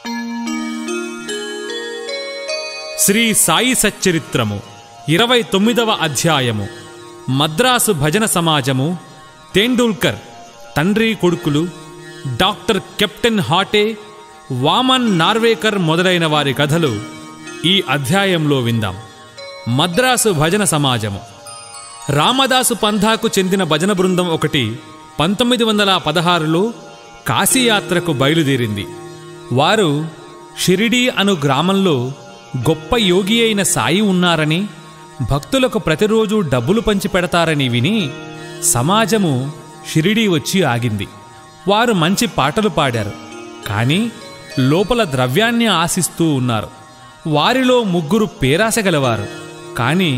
శ్రీ సాయి సచ్చరిత్రము ఇరవై తొమ్మిదవ అధ్యాయము మద్రాసు భజన సమాజము తేండూల్కర్ తండ్రి కొడుకులు డాక్టర్ కెప్టెన్ హాటే వామన్ నార్వేకర్ మొదలైన వారి కథలు ఈ అధ్యాయంలో విందాం మద్రాసు భజన సమాజము రామదాసు పంథాకు చెందిన భజన బృందం ఒకటి పంతొమ్మిది వందల పదహారులో కాశీయాత్రకు బయలుదేరింది వారు షిరిడీ అను గ్రామంలో గొప్ప యోగి అయిన సాయి ఉన్నారని భక్తులకు ప్రతిరోజు డబ్బులు పంచి పెడతారని విని సమాజము షిరిడీ వచ్చి ఆగింది వారు మంచి పాటలు పాడారు కానీ లోపల ద్రవ్యాన్ని ఆశిస్తూ ఉన్నారు వారిలో ముగ్గురు పేరాసగలవారు కానీ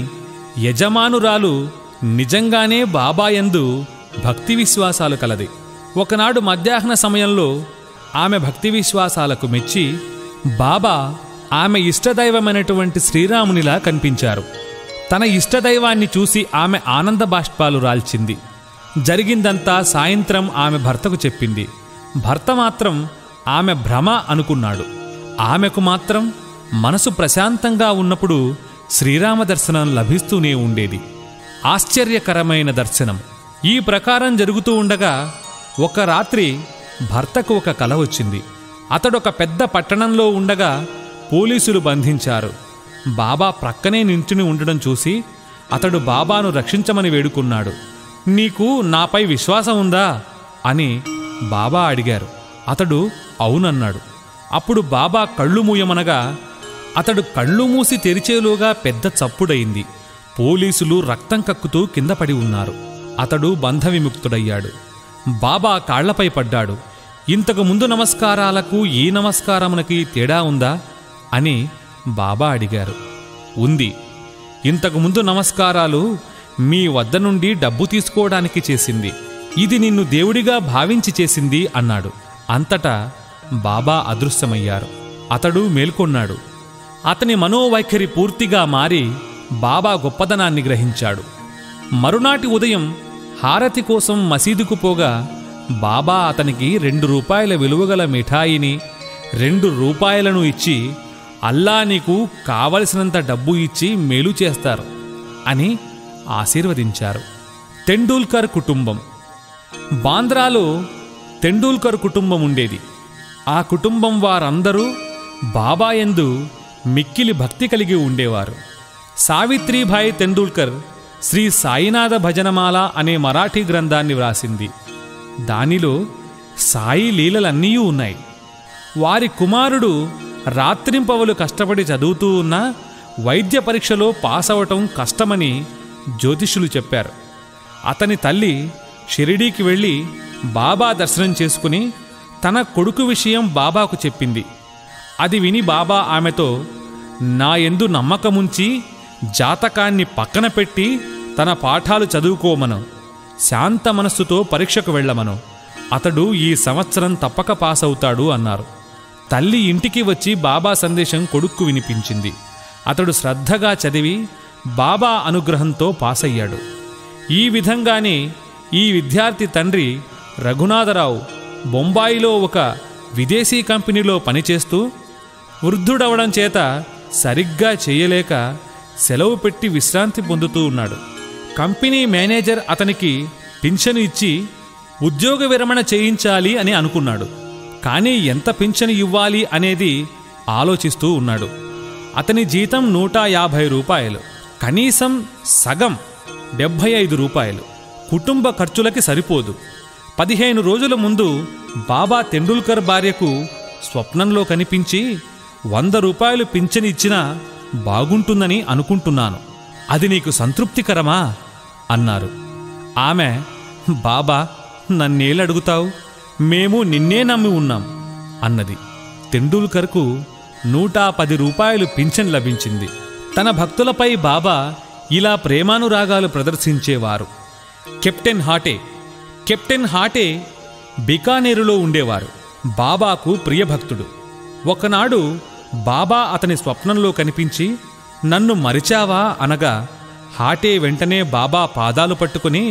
యజమానురాలు నిజంగానే బాబాయందు భక్తి విశ్వాసాలు కలది ఒకనాడు మధ్యాహ్న సమయంలో ఆమె భక్తి విశ్వాసాలకు మెచ్చి బాబా ఆమె ఇష్టదైవమైనటువంటి శ్రీరామునిలా కనిపించారు తన ఇష్టదైవాన్ని చూసి ఆమె ఆనంద బాష్పాలు రాల్చింది జరిగిందంతా సాయంత్రం ఆమె భర్తకు చెప్పింది భర్త మాత్రం ఆమె భ్రమ అనుకున్నాడు ఆమెకు మాత్రం మనసు ప్రశాంతంగా ఉన్నప్పుడు శ్రీరామ దర్శనం లభిస్తూనే ఉండేది ఆశ్చర్యకరమైన దర్శనం ఈ ప్రకారం జరుగుతూ ఉండగా ఒక రాత్రి భర్తకు ఒక కల వచ్చింది అతడొక పెద్ద పట్టణంలో ఉండగా పోలీసులు బంధించారు బాబా ప్రక్కనే నించుని ఉండడం చూసి అతడు బాబాను రక్షించమని వేడుకున్నాడు నీకు నాపై విశ్వాసం ఉందా అని బాబా అడిగారు అతడు అవునన్నాడు అప్పుడు బాబా కళ్ళు మూయమనగా అతడు కళ్ళు మూసి తెరిచేలోగా పెద్ద చప్పుడయింది పోలీసులు రక్తం కక్కుతూ కింద పడి ఉన్నారు అతడు బంధ విముక్తుడయ్యాడు బాబా కాళ్లపై పడ్డాడు ఇంతకు ముందు నమస్కారాలకు ఈ నమస్కారమునకి తేడా ఉందా అని బాబా అడిగారు ఉంది ఇంతకు ముందు నమస్కారాలు మీ వద్ద నుండి డబ్బు తీసుకోవడానికి చేసింది ఇది నిన్ను దేవుడిగా భావించి చేసింది అన్నాడు అంతటా బాబా అదృశ్యమయ్యారు అతడు మేల్కొన్నాడు అతని మనోవైఖరి పూర్తిగా మారి బాబా గొప్పదనాన్ని గ్రహించాడు మరునాటి ఉదయం హారతి కోసం మసీదుకు పోగా బాబా అతనికి రెండు రూపాయల విలువగల మిఠాయిని రెండు రూపాయలను ఇచ్చి అల్లా నీకు కావలసినంత డబ్బు ఇచ్చి మేలు చేస్తారు అని ఆశీర్వదించారు తెండూల్కర్ కుటుంబం బాంద్రాలో తెండూల్కర్ కుటుంబం ఉండేది ఆ కుటుంబం వారందరూ బాబాయందు మిక్కిలి భక్తి కలిగి ఉండేవారు సావిత్రీబాయి తెండూల్కర్ శ్రీ సాయినాథ భజనమాల అనే మరాఠీ గ్రంథాన్ని వ్రాసింది దానిలో సాయి లీలలన్నీ ఉన్నాయి వారి కుమారుడు రాత్రింపవలు కష్టపడి చదువుతూ ఉన్న వైద్య పరీక్షలో పాస్ అవటం కష్టమని జ్యోతిషులు చెప్పారు అతని తల్లి షిరిడీకి వెళ్ళి బాబా దర్శనం చేసుకుని తన కొడుకు విషయం బాబాకు చెప్పింది అది విని బాబా ఆమెతో నా ఎందు నమ్మకముంచి జాతకాన్ని పక్కన పెట్టి తన పాఠాలు చదువుకోమను శాంత మనస్సుతో పరీక్షకు వెళ్ళమను అతడు ఈ సంవత్సరం తప్పక పాస్ అవుతాడు అన్నారు తల్లి ఇంటికి వచ్చి బాబా సందేశం కొడుక్కు వినిపించింది అతడు శ్రద్ధగా చదివి బాబా అనుగ్రహంతో పాస్ అయ్యాడు ఈ విధంగానే ఈ విద్యార్థి తండ్రి రఘునాథరావు బొంబాయిలో ఒక విదేశీ కంపెనీలో పనిచేస్తూ వృద్ధుడవడం చేత సరిగ్గా చేయలేక సెలవు పెట్టి విశ్రాంతి పొందుతూ ఉన్నాడు కంపెనీ మేనేజర్ అతనికి పింఛను ఇచ్చి ఉద్యోగ విరమణ చేయించాలి అని అనుకున్నాడు కానీ ఎంత పింఛను ఇవ్వాలి అనేది ఆలోచిస్తూ ఉన్నాడు అతని జీతం నూట యాభై రూపాయలు కనీసం సగం డెబ్భై ఐదు రూపాయలు కుటుంబ ఖర్చులకి సరిపోదు పదిహేను రోజుల ముందు బాబా తెండూల్కర్ భార్యకు స్వప్నంలో కనిపించి వంద రూపాయలు పింఛని ఇచ్చినా బాగుంటుందని అనుకుంటున్నాను అది నీకు సంతృప్తికరమా అన్నారు ఆమె బాబా నన్నేలడుగుతావు మేము నిన్నే నమ్మి ఉన్నాం అన్నది తెండూల్కర్కు నూట పది రూపాయలు పింఛన్ లభించింది తన భక్తులపై బాబా ఇలా ప్రేమానురాగాలు ప్రదర్శించేవారు కెప్టెన్ హాటే కెప్టెన్ హాటే బికానేరులో ఉండేవారు బాబాకు ప్రియభక్తుడు ఒకనాడు బాబా అతని స్వప్నంలో కనిపించి నన్ను మరిచావా అనగా హాటే వెంటనే బాబా పాదాలు పట్టుకుని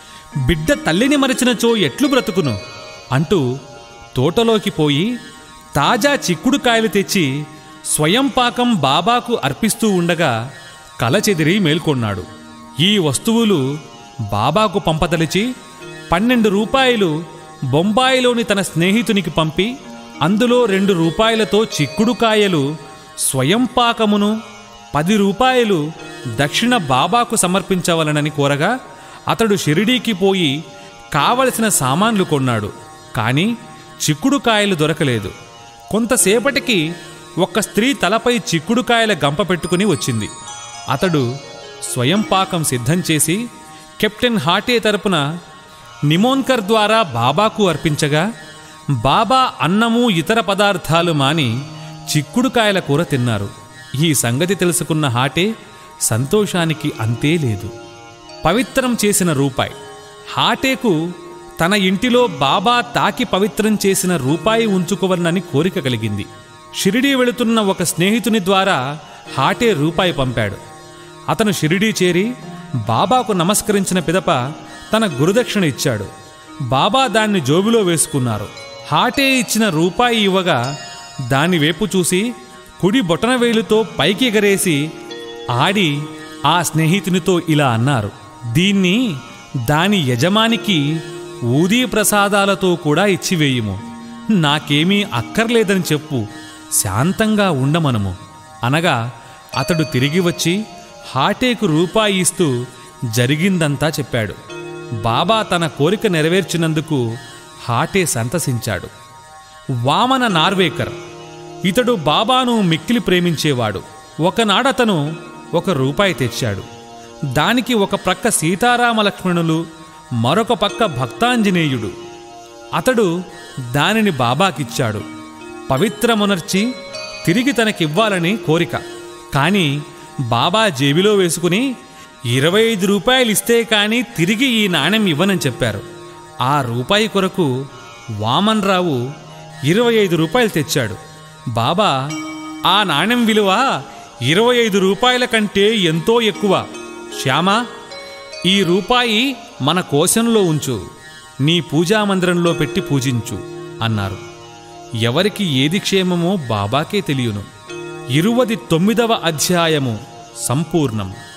బిడ్డ తల్లిని మరిచినచో ఎట్లు బ్రతుకును అంటూ తోటలోకి పోయి తాజా చిక్కుడుకాయలు తెచ్చి స్వయం పాకం బాబాకు అర్పిస్తూ ఉండగా కల చెదిరి మేల్కొన్నాడు ఈ వస్తువులు బాబాకు పంపదలిచి పన్నెండు రూపాయలు బొంబాయిలోని తన స్నేహితునికి పంపి అందులో రెండు రూపాయలతో చిక్కుడుకాయలు స్వయం పాకమును పది రూపాయలు దక్షిణ బాబాకు సమర్పించవలనని కోరగా అతడు షిరిడీకి పోయి కావలసిన సామాన్లు కొన్నాడు కానీ చిక్కుడుకాయలు దొరకలేదు కొంతసేపటికి ఒక స్త్రీ తలపై చిక్కుడుకాయల గంప పెట్టుకుని వచ్చింది అతడు స్వయం పాకం సిద్ధం చేసి కెప్టెన్ హాటే తరపున నిమోన్కర్ ద్వారా బాబాకు అర్పించగా బాబా అన్నము ఇతర పదార్థాలు మాని చిక్కుడుకాయల కూర తిన్నారు ఈ సంగతి తెలుసుకున్న హాటే సంతోషానికి అంతే లేదు పవిత్రం చేసిన రూపాయి హాటేకు తన ఇంటిలో బాబా తాకి పవిత్రం చేసిన రూపాయి ఉంచుకోవలనని కోరిక కలిగింది షిరిడీ వెళుతున్న ఒక స్నేహితుని ద్వారా హాటే రూపాయి పంపాడు అతను షిరిడీ చేరి బాబాకు నమస్కరించిన పిదప తన గురుదక్షిణ ఇచ్చాడు బాబా దాన్ని జోబులో వేసుకున్నారు హాటే ఇచ్చిన రూపాయి ఇవ్వగా దాని వైపు చూసి కుడి బొటనవేలుతో పైకి ఎగరేసి ఆడి ఆ స్నేహితునితో ఇలా అన్నారు దీన్ని దాని యజమానికి ఊదీ ప్రసాదాలతో కూడా ఇచ్చివేయుము నాకేమీ అక్కర్లేదని చెప్పు శాంతంగా ఉండమనము అనగా అతడు తిరిగి వచ్చి హాటేకు రూపాయి ఇస్తూ జరిగిందంతా చెప్పాడు బాబా తన కోరిక నెరవేర్చినందుకు హాటే సంతసించాడు వామన నార్వేకర్ ఇతడు బాబాను మిక్కిలి ప్రేమించేవాడు ఒకనాడతను ఒక రూపాయి తెచ్చాడు దానికి ఒక ప్రక్క సీతారామ లక్ష్మణులు మరొక పక్క భక్తాంజనేయుడు అతడు దానిని బాబాకిచ్చాడు పవిత్రమునర్చి తిరిగి తనకివ్వాలని కోరిక కాని బాబా జేబిలో వేసుకుని ఇరవై ఐదు రూపాయలు ఇస్తే కానీ తిరిగి ఈ నాణ్యం ఇవ్వనని చెప్పారు ఆ రూపాయి కొరకు వామన్ రావు ఇరవై ఐదు రూపాయలు తెచ్చాడు బాబా ఆ నాణ్యం విలువ ఇరవై ఐదు రూపాయల కంటే ఎంతో ఎక్కువ శ్యామా ఈ రూపాయి మన కోశంలో ఉంచు నీ పూజామందిరంలో పెట్టి పూజించు అన్నారు ఎవరికి ఏది క్షేమమో బాబాకే తెలియను ఇరువది తొమ్మిదవ అధ్యాయము సంపూర్ణం